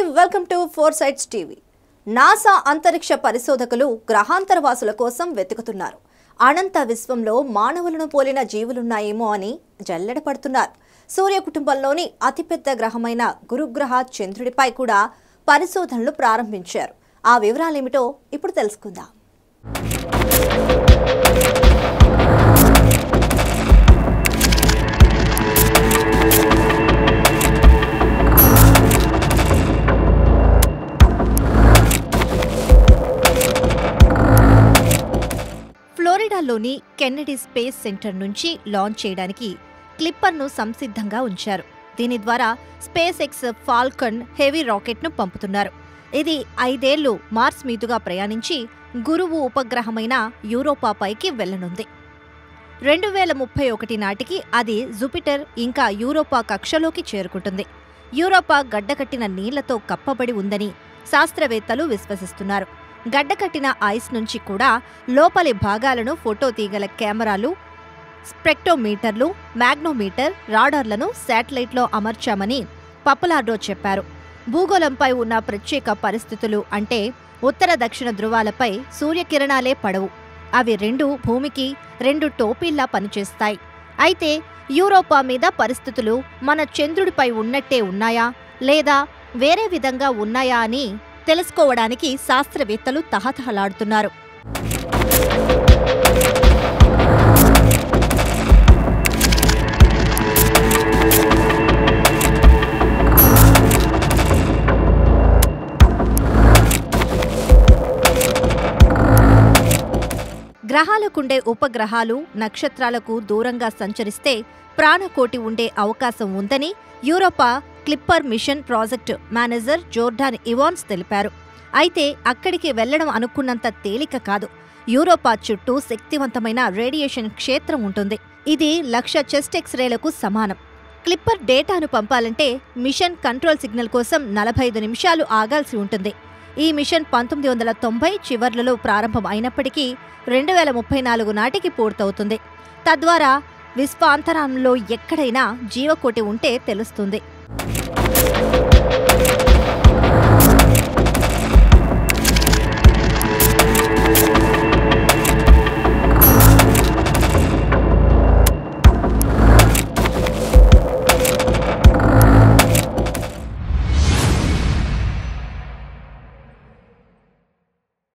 welcome to four sites TV NASA అంతరిక్ష పరిశోధకులు గ్రహాంతర వాసుల కోసం వెతుకుతున్నారు అనంత విశ్వంలో మానవులను పోలిన జీవులున్నాయేమో అని జల్లెడ పడుతున్నారు సూర్య కుటుంబంలోని అతిపెద్ద గ్రహమైన గురుగ్రహ చంద్రుడిపై కూడా పరిశోధనలు ప్రారంభించారు ఆ వివరాలేమిటో ఇప్పుడు తెలుసుకుందాం ఫ్లోరిడాలోని కెన్నడీ స్పేస్ సెంటర్ నుంచి లాంచ్ చేయడానికి క్లిప్పర్ను సంసిద్ధంగా ఉంచారు దీని ద్వారా స్పేస్ ఎక్స్ ఫాల్కన్ హెవీ రాకెట్ను పంపుతున్నారు ఇది ఐదేళ్లు మార్స్ మీదుగా ప్రయాణించి గురువు ఉపగ్రహమైన యూరోపాపైకి వెళ్లనుంది రెండు వేల ముప్పై ఒకటి నాటికి అది జూపిటర్ ఇంకా యూరోపా కక్షలోకి చేరుకుంటుంది యూరోపా గడ్డకట్టిన నీళ్లతో కప్పబడి ఉందని శాస్త్రవేత్తలు విశ్వసిస్తున్నారు గడ్డకట్టిన ఐస్ నుంచి కూడా లోపలి భాగాలను ఫోటో తీగల కెమెరాలు స్పెక్టోమీటర్లు మ్యాగ్నోమీటర్ రాడార్లను శాటిలైట్లో అమర్చామని పప్పలార్డో చెప్పారు భూగోళంపై ఉన్న ప్రత్యేక పరిస్థితులు అంటే ఉత్తర దక్షిణ ధృవాలపై సూర్యకిరణాలే పడవు అవి రెండు భూమికి రెండు టోపీల్లా పనిచేస్తాయి అయితే యూరోపా మీద పరిస్థితులు మన చంద్రుడిపై ఉన్నట్టే ఉన్నాయా లేదా వేరే విధంగా ఉన్నాయా అని తెలుసుకోవడానికి శాస్త్రవేత్తలు తహతహలాడుతున్నారు గ్రహాలకుండే ఉపగ్రహాలు నక్షత్రాలకు దూరంగా సంచరిస్తే ప్రాణకోటి ఉండే అవకాశం ఉందని Europa Clipper mission project manager Jordan Evans తెలిపారు అయితే అక్కడికి వెళ్లడం అనుకున్నంత తేలిక కాదు యూరోపా చుట్టూ శక్తివంతమైన రేడియేషన్ క్షేత్రం ఉంటుంది ఇది లక్ష చెస్ట్ ఎక్స్రేలకు సమానం క్లిప్పర్ డేటాను పంపాలంటే మిషన్ కంట్రోల్ సిగ్నల్ కోసం నలభై ఐదు నిమిషాలు ఆగాల్సి ఉంటుంది ఈ మిషన్ పంతొమ్మిది వందల తొంభై చివర్లలో ప్రారంభం అయినప్పటికీ రెండు వేల ముప్పై నాలుగు నాటికి పూర్తవుతుంది తద్వారా విశ్వాంతరంలో ఎక్కడైనా జీవకోటి ఉంటే తెలుస్తుంది